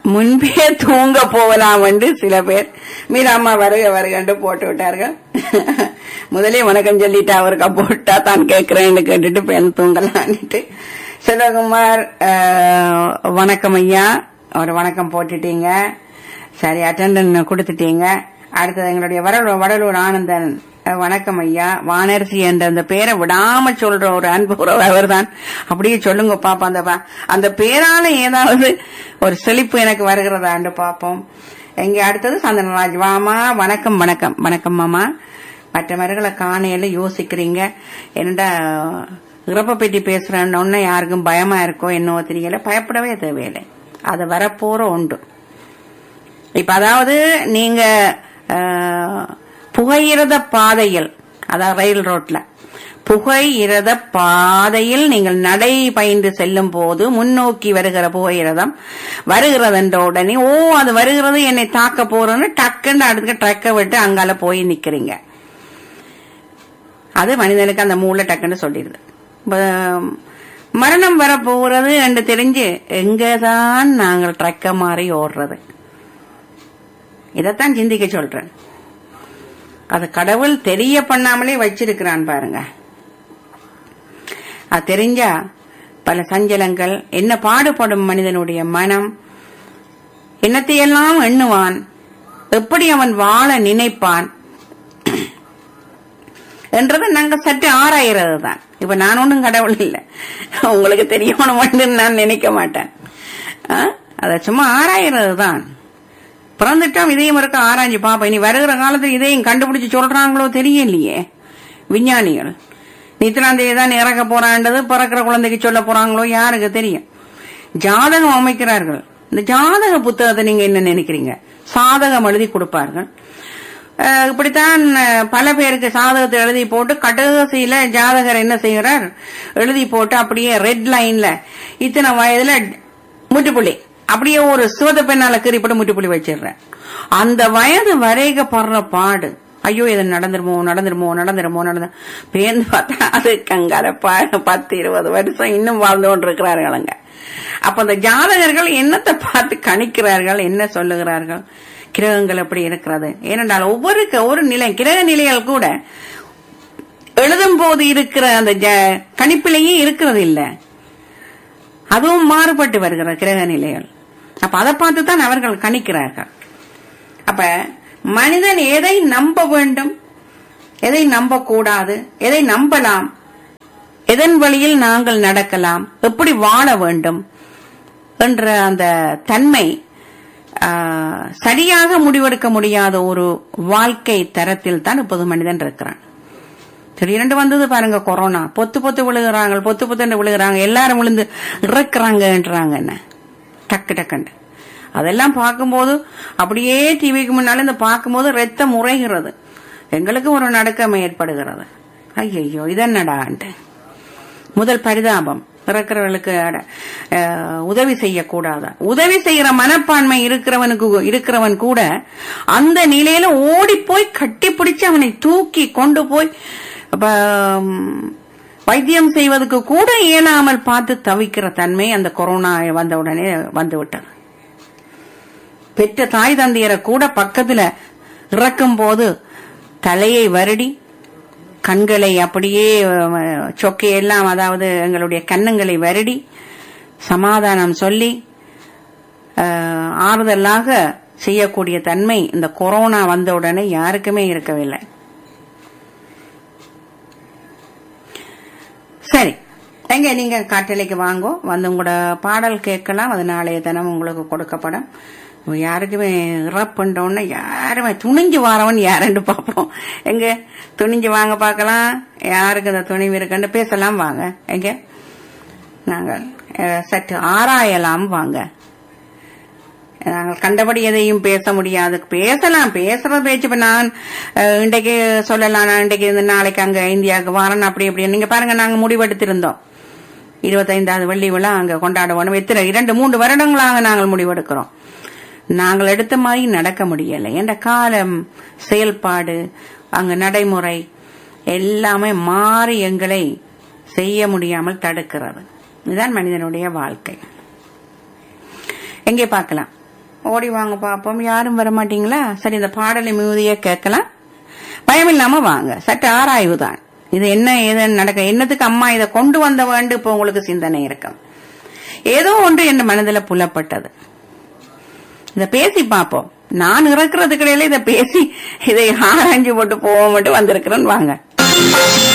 முன்பே தூங்க போகலாம் என்று சில பேர் மீராம்மா வருக வருகன்று போட்டு விட்டார்கள் முதலே வணக்கம் சொல்லிட்டு அவருக்கு போட்டா தான் கேட்கிறேன்னு கேட்டுட்டு பெண் தூங்கலான்ட்டு செல்வகுமார் அஹ், வணக்கம் ஐயா ஒரு வணக்கம் போட்டுட்டீங்க சரி அட்டெண்டன் கொடுத்துட்டீங்க அடுத்தது எங்களுடைய வடலூர் வடலூர் ஆனந்தன் அஹ், வணக்கம் ஐயா வானரசி என்ற அந்த பேரை விடாம சொல்ற ஒரு அன்பு உறவு அவர்தான் அப்படியே சொல்லுங்க பாப்போம் அந்த பா- அந்த பேரால ஏதாவது ஒரு செழிப்பு எனக்கு வருகிறதாண்டு பாப்போம் எங்க அடுத்தது சந்தனராஜ் வாமா வணக்கம் வணக்கம் வணக்கம் மாமா மற்றவர்களை காணையில யோசிக்கிறீங்க என்னடா இறப்ப பற்றி பேசுறேன்னு ஒன்னு யாருக்கும் பயமா இருக்கோ என்னவோ தெரியல பயப்படவே தேவையில்லை அது வரப்போற உண்டு இப்ப அதாவது நீங்க அஹ், புகையிரத பாதையில் அதாவது ரயில் ரோட்ல புகையிரத பாதையில் நீங்கள் நடை பயின்று செல்லும் போது முன்னோக்கி வருகிற புகையிரதம் வருகிறது என்ற உடனே ஓ அது வருகிறது என்னை தாக்க போறோன்னு டக்குன்னு அடுத்து ட்ரக்க விட்டு அங்கால போய் நிக்கிறீங்க அது மனிதனுக்கு அந்த மூளை டக்குன்னு சொல்லிடுது ப- மரணம் வரப்போகிறது என்று தெரிஞ்சு எங்கதான் நாங்கள் ட்ரக்க மாறி ஓடுறது இதைத்தான் சிந்திக்க சொல்றேன் அது கடவுள் தெரிய பண்ணாமலே வச்சிருக்கிறான் பாருங்க அது தெரிஞ்சா பல சஞ்சலங்கள் என்ன பாடுபடும் மனிதனுடைய மனம் என்னத்தையெல்லாம் எண்ணுவான் எப்படி அவன் வாழ நினைப்பான் என்றதை நாங்க சற்று ஆராயிறது தான் இப்ப நான் ஒன்றும் கடவுள் இல்லை உங்களுக்கு தெரியணும்னு நான் நினைக்க மாட்டேன் ஆ? அதை சும்மா ஆராயிறது தான் பிறந்துட்டோம் இதையும் இருக்க ஆராய்ஞ்சு பாப்போம் இனி வருகிற காலத்துல இதையும் கண்டுபிடிச்சு சொல்றாங்களோ தெரியலையே விஞ்ஞானிகள் நித்திராம் தேதி தான் இறக்க போறான்றது பிறக்கிற குழந்தைக்கு சொல்ல போறாங்களோ யாருக்கு தெரியும் ஜாதகம் அமைக்கிறார்கள் இந்த ஜாதக புத்தகத்தை நீங்க என்ன நினைக்கிறீங்க சாதகம் எழுதி கொடுப்பார்கள் அஹ், இப்படித்தான் அஹ், பல பேருக்கு சாதகத்தை எழுதி போட்டு கடைசியில ஜாதகர் என்ன செய்கிறார் எழுதி போட்டு அப்படியே ரெட் லைன்ல இத்தனை வயதுல முட்டுப்புள்ளி அப்படியே ஒரு சிவத பெண்ணால கீறிப்பட்டு முட்டுப்புள்ளி வச்சிடுறேன் அந்த வயது வரைக படுற பாடு ஐயோ இது நடந்துருமோ நடந்துருமோ நடந்துருமோ நடந்து பேர்ந்து பார்த்தா அது கங்கால ப- பத்து இருபது வருஷம் இன்னும் வாழ்ந்து கொண்டு இருக்கிறார்களுங்க அப்ப அந்த ஜாதகர்கள் என்னத்தை பார்த்து கணிக்கிறார்கள் என்ன சொல்லுகிறார்கள் கிரகங்கள் எப்படி இருக்கிறது ஏனென்றால் ஒவ்வொரு க- ஒரு நிலை கிரக நிலைகள் கூட எழுதும் போது இருக்கிற அந்த ஜ- கணிப்பிலேயே இருக்கிறது இல்லை அதுவும் மாறுபட்டு வருகிற கிரக நிலைகள் அப்ப அதை பார்த்து தான் அவர்கள் கணிக்கிறார்கள் அப்ப மனிதன் எதை நம்ப வேண்டும் எதை நம்ப கூடாது எதை நம்பலாம் எதன் வழியில் நாங்கள் நடக்கலாம் எப்படி வாழ வேண்டும் என்ற அந்த தன்மை ஆ, சரியாக முடிவெடுக்க முடியாத ஒரு வாழ்க்கை தரத்தில் தான் இப்போது மனிதன் இருக்கிறான் திடீரென்று வந்தது பாருங்க கொரோனா பொத்து பொத்து விழுகிறாங்க பொத்து பொத்து விழுகிறாங்க எல்லாரும் விழுந்து இறக்குறாங்கன்றாங்க என்ன டக்கு டக்குன்னு அதெல்லாம் பார்க்கும்போது அப்படியே டிவிக்கு முன்னால இந்த பார்க்கும்போது ரத்தம் உறைகிறது எங்களுக்கு ஒரு நடுக்கம் ஏற்படுகிறது ஐயோ இதென்னடான்ட்டு முதல் பரிதாபம் பிறக்கிறவர்களுக்கு அட- அஹ், உதவி செய்யக்கூடாதா உதவி செய்யற மனப்பான்மை இருக்கிறவனுக்கு இருக்கிறவன் கூட அந்த நிலையில ஓடி போய் கட்டி பிடிச்சு அவனை தூக்கி கொண்டு போய் அப்ப, ம், வைத்தியம் செய்வதற்கு கூட இயலாமல் பார்த்து தவிக்கிற தன்மை அந்த கொரோனா வந்த உடனே வந்து விட்டது பெற்ற தாய் தந்தையரை கூட பக்கத்துல இறக்கும் போது தலையை வருடி கண்களை அப்படியே அஹ், சொக்கையெல்லாம் அதாவது எங்களுடைய கன்னங்களை வருடி சமாதானம் சொல்லி அஹ், ஆறுதலாக செய்யக்கூடிய தன்மை இந்த கொரோனா வந்த உடனே யாருக்குமே இருக்கவில்லை சரி எங்க நீங்க காட்டலைக்கு வாங்கோ வந்து உங்களோட பாடல் கேட்கலாம் அது நாளைய தினம் உங்களுக்கு கொடுக்கப்படும் யாருக்குமே இறப்புன்றோன்னு யாருமே துணிஞ்சு வாரவன் யாருன்னு பார்ப்போம் எங்க துணிஞ்சு வாங்க பார்க்கலாம் யாருக்கு இந்த துணிவு இருக்குன்னு பேசலாம் வாங்க எங்க நாங்கள் அஹ், சற்று ஆராயலாம் வாங்க நாங்கள் கண்டபடி எதையும் பேச முடியாது பேசலாம் பேசுற பேச்சு இப்ப நான் அஹ், இன்றைக்கு சொல்லலாம் நான் இன்றைக்கு இந்த நாளைக்கு அங்க இந்தியாவுக்கு வரேன் அப்படி இப்படி நீங்க பாருங்க நாங்க முடிவெடுத்திருந்தோம் இருபத்தைந்தாவது வெள்ளி விழா அங்க கொண்டாடுவோம் எத்தனை இரண்டு மூன்று வருடங்களாக நாங்கள் முடிவெடுக்கிறோம் நாங்கள் எடுத்த மாதிரி நடக்க முடியலை என்ற காலம் செயல்பாடு அங்க நடைமுறை எல்லாமே மாறி எங்களை செய்ய முடியாமல் தடுக்கிறது இதுதான் மனிதனுடைய வாழ்க்கை எங்கே பார்க்கலாம் ஓடி வாங்க பாப்போம் யாரும் வர மாட்டீங்களா சரி இந்த பாடலை மிகுதிய கேட்கலாம் பயமில்லாம வாங்க சற்று ஆராய்வு தான் இது என்ன ஏதுன்னு நடக்க என்னத்துக்கு அம்மா இதை கொண்டு வந்த வேண்டு இப்ப உங்களுக்கு சிந்தனை இருக்கும் ஏதோ ஒன்று என் மனதில் புலப்பட்டது இத பேசி பார்ப்போம் நான் இறக்குறதுக்கு இடையில இதை பேசி இதை ஆராய்ஞ்சு போட்டு போவோம் மட்டும் வந்திருக்கிறேன் வாங்க